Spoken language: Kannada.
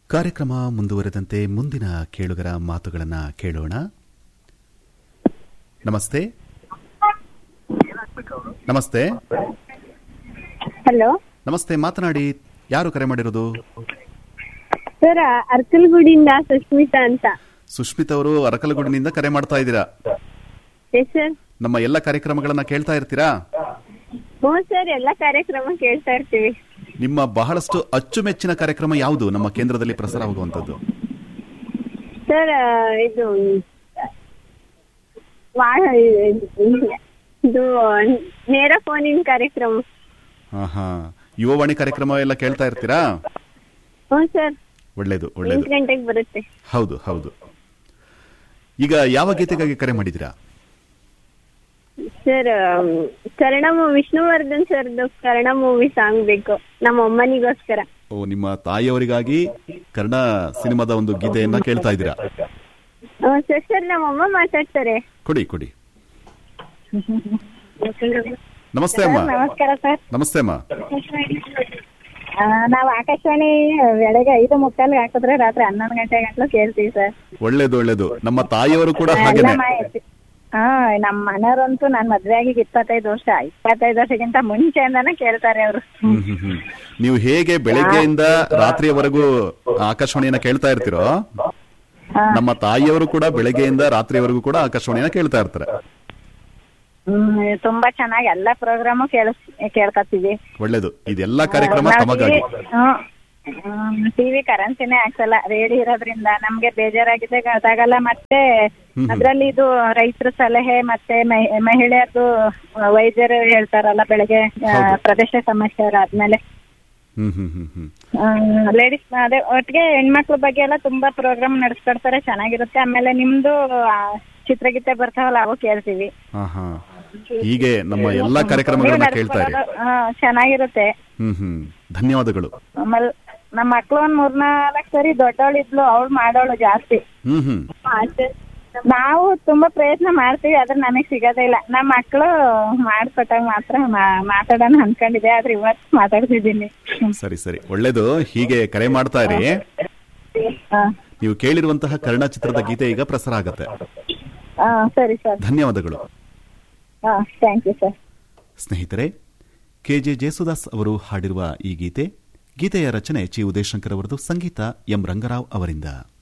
ಕಾರ್ಯಕ್ರಮ ಮುಂದುವರೆದಂತೆ ಮುಂದಿನ ಕೇಳುಗರ ಮಾತುಗಳನ್ನ ಕೇಳೋಣ ನಮಸ್ತೆ ನಮಸ್ತೆ ಹಲೋ ನಮಸ್ತೆ ಮಾತನಾಡಿ ಯಾರು ಕರೆ ಮಾಡಿರೋದು ಸರ್ ಅರ್ಕಲ್ಗುಡಿಯಿಂದ ಸುಷ್ಮಿತಾ ಅಂತ ಸುಷ್ಮಿತ್ ಅವರು ಅರಕಲಗೂಡಿನಿಂದ ಕರೆ ಮಾಡ್ತಾ ಇದ್ದೀರಾ ಎಸ್ ಸರ್ ನಮ್ಮ ಎಲ್ಲ ಕಾರ್ಯಕ್ರಮಗಳನ್ನ ಕೇಳ್ತಾ ಇರ್ತೀರಾ ಹ್ಞೂ ಸರ್ ಎಲ್ಲ ಕಾರ್ಯಕ್ರಮ ಕೇಳ್ತಾ ಇರ್ತೀವಿ ನಿಮ್ಮ ಬಹಳಷ್ಟು ಅಚ್ಚುಮೆಚ್ಚಿನ ಕಾರ್ಯಕ್ರಮ ಯಾವುದು ನಮ್ಮ ಕೇಂದ್ರದಲ್ಲಿ ಪ್ರಸಾರವಾಗುವಂತದ್ದು ಸರ್ ಇದು ವಾ- ಇದು ನೇರ ಫೋನಿನ ಕಾರ್ಯಕ್ರಮ ಹಾ ಹಾ ಯುವವಾಣಿ ಕಾರ್ಯಕ್ರಮ ಎಲ್ಲ ಕೇಳ್ತಾ ಇರ್ತೀರಾ ಹ್ಞೂ ಸರ್ ಒಳ್ಳೇದು ಒಳ್ಳೇದು ಎಂಟು ಗಂಟೆಗೆ ಬರುತ್ತೆ ಹೌದು ಹೌದು ಈಗ ಯಾವ ಗೀತೆಗಾಗಿ ಕರೆ ಮಾಡಿದಿರಾ ಸರ್ ಕನ್ನಡ ಮೂವಿ ವಿಷ್ಣುವರ್ಧನ್ ಸರ್ದು ಕನ್ನಡ ಮೂವಿ ಸಾಂಗ್ ಬೇಕು ನಮ್ಮ ಅಮ್ಮನಿಗೋಸ್ಕರ ಓ ನಿಮ್ಮ ತಾಯಿಯವರಿಗಾಗಿ ಕನ್ನಡ ಸಿನಿಮಾದ ಒಂದು ಗೀತೆಯನ್ನ ಕೇಳ್ತಾ ಇದ್ದೀರಾ ಹ್ಞೂ ಸರ್ ಸರ್ ನಮ್ಮ ಅಮ್ಮ ಮಾತಾಡ್ತಾರೆ ಕೊಡಿ ಕೊಡಿ ನಮಸ್ತೆ ಅಮ್ಮ ನಮಸ್ಕಾರ ಸರ್ ನಮಸ್ತೆ ಅಮ್ಮ ನಾವು ಆಕಾಶವಾಣಿ ಬೆಳಗ್ಗೆ ಐದು ಮುಕ್ಕಾಲ್ಗೆ ಹಾಕಿದ್ರೆ ರಾತ್ರಿ ಹನ್ನೊಂದು ಗಂಟೆ ಗಂಟಲು ಕೇಳ್ತೀವಿ ಸರ್ ಒಳ್ಳೇದು ಒಳ್ಳೇದು ನಮ್ಮ ತಾಯಿಯವರು ಕೂಡ ಎಲ್ಲ ಹಾಗೇನೆ ಮಾಹಿತಿ ಹಾ ನಮ್ಮ ಮನೆಯವ್ರಂತೂ ನಾನ್ ಮದ್ವೆ ಆಗಿ ಇಪ್ಪತ್ತೈದು ವರ್ಷ ಇಪ್ಪತ್ತೈದು ವರ್ಷಕ್ಕಿಂತ ಮುಂಚೆಯಿಂದಾನೇ ಕೇಳ್ತಾರೆ ಅವರು ಹ್ಮ್ ಹ್ಮ್ ಹ್ಮ್ ನೀವು ಹೇಗೆ ಬೆಳಗ್ಗೆಯಿಂದ ರಾತ್ರಿಯವರೆಗೂ ಆಕಾಶವಾಣಿಯನ್ನ ಕೇಳ್ತಾ ಇರ್ತೀರೋ ನಮ್ಮ ತಾಯಿಯವರು ಕೂಡ ಬೆಳಗ್ಗೆಯಿಂದ ರಾತ್ರಿಯವರೆಗೂ ಕೂಡ ಆಕಾಶವಾಣಿಯನ್ನ ಕೇಳ್ತಾ ಇರ್ತಾರೆ ಹ್ಮ್ ತುಂಬಾ ಚೆನ್ನಾಗಿ ಎಲ್ಲಾ ಪ್ರೋಗ್ರಾಮು ಕೇಳಿಸ್ ಕೇಳ್ಕೊತೀವಿ ಒಳ್ಳೇದು ಇದೆಲ್ಲ ಕಾರ್ಯಕ್ರಮ ತಮಗಾಗಿ ಟಿವಿ ಕರೆನ್ಸಿನೇ ಹಾಕ್ಸಲ್ಲ ರೇಡಿಯೋ ಇರೋದ್ರಿಂದ ನಮ್ಗೆ ಬೇಜಾರಾಗಿದೆ ಗೊತ್ತಾಗಲ್ಲ ಮತ್ತೆ ಅದ್ರಲ್ಲಿ ಇದು ರೈತರ ಸಲಹೆ ಮತ್ತೆ ಮಹಿ- ಮಹಿಳೆಯರ್ದು ವೈದ್ಯರು ಹೇಳ್ತಾರಲ್ಲ ಬೆಳಗ್ಗೆ ಆ, ಹೌದು. ಪ್ರದೇಶ ಸಮಸ್ಯೆ ಆದ್ಮೇಲೆ ಹ್ಮ್ ಹ್ಮ್ ಹ್ಮ್ ಹ್ಮ್ ಲೇಡೀಸ್ ಅದೇ ಒಟ್ಟಿಗೆ ಹೆಣ್ಮಕ್ಳ ಬಗ್ಗೆ ಎಲ್ಲ ತುಂಬಾ ಪ್ರೋಗ್ರಾಮ್ ನಡೆಸ್ಕೊಡ್ತಾರೆ ಚೆನ್ನಾಗಿರುತ್ತೆ ಆಮೇಲೆ ನಿಮ್ದು ಆ, ಚಿತ್ರಗೀತೆ ಬರ್ತಾವಲ್ಲ ಅವು ಕೇಳ್ತೀವಿ ಹಾ ಹಾ ಹೀಗೆ ನಮ್ಮ ಎಲ್ಲಾ ಕಾರ್ಯಕ್ರಮಗಳನ್ನ ನೀವು ಕೇಳ್ತಾ ಇರಿ ನಡ್ಸ್ಕೊಡೋದು, ಆ, ಚೆನ್ನಾಗಿರುತ್ತೆ ಹ್ಮ್ ಹ್ಮ್ ಧನ್ಯವಾದಗಳು ಆಮೇಲೆ ನಮ್ಮ ಮಕ್ಳು ಒಂದ್ ಮೂರ್ನಾಲ್ಕು ಸರಿ ದೊಡ್ಡವಳು ಇದ್ಲು ಅವಳು ಮಾಡೋಳು ಜಾಸ್ತಿ ಹ್ಮ್ ಹ್ಮ್ ನಾವು ತುಂಬಾ ಪ್ರಯತ್ನ ಮಾಡ್ತೀವಿ ಆದ್ರೆ ನಮಗ್ ಸಿಗೋದೇ ಇಲ್ಲ ನಮ್ಮ ಮಕ್ಳು ಮಾಡ್ಕೊಟ್ಟಾಗ ಮಾತ್ರ ಮಾ- ಮಾತಾಡೋಣ ಅನ್ಕೊಂಡಿದೆ ಆದ್ರೆ ಇವತ್ತು ಮಾತಾಡ್ತಿದ್ದೀನಿ ಸರಿ ಸರಿ ಒಳ್ಳೇದು ಹೀಗೆ ಕರೆ ಮಾಡ್ತಾ ಇರಿ ಹಾ ನೀವು ಕೇಳಿರುವಂತಹ ಕರ್ಣ ಚಿತ್ರದ ಗೀತೆ ಈಗ ಪ್ರಸಾರ ಆಗತ್ತೆ ಹಾ ಸರಿ ಸರ್ ಧನ್ಯವಾದಗಳು ಹಾ ಥ್ಯಾಂಕ್ ಯು ಸರ್ ಸ್ನೇಹಿತರೆ ಕೆಜೆ ಜೇಸುದಾಸ್ ಅವರು ಹಾಡಿರುವ ಈ ಗೀತೆ ಗೀತೆಯ ರಚನೆ ಚಿ ಉದಯಶಂಕರ್ ಅವರದು ಸಂಗೀತ ಎಂ ರಂಗರಾವ್ ಅವರಿಂದ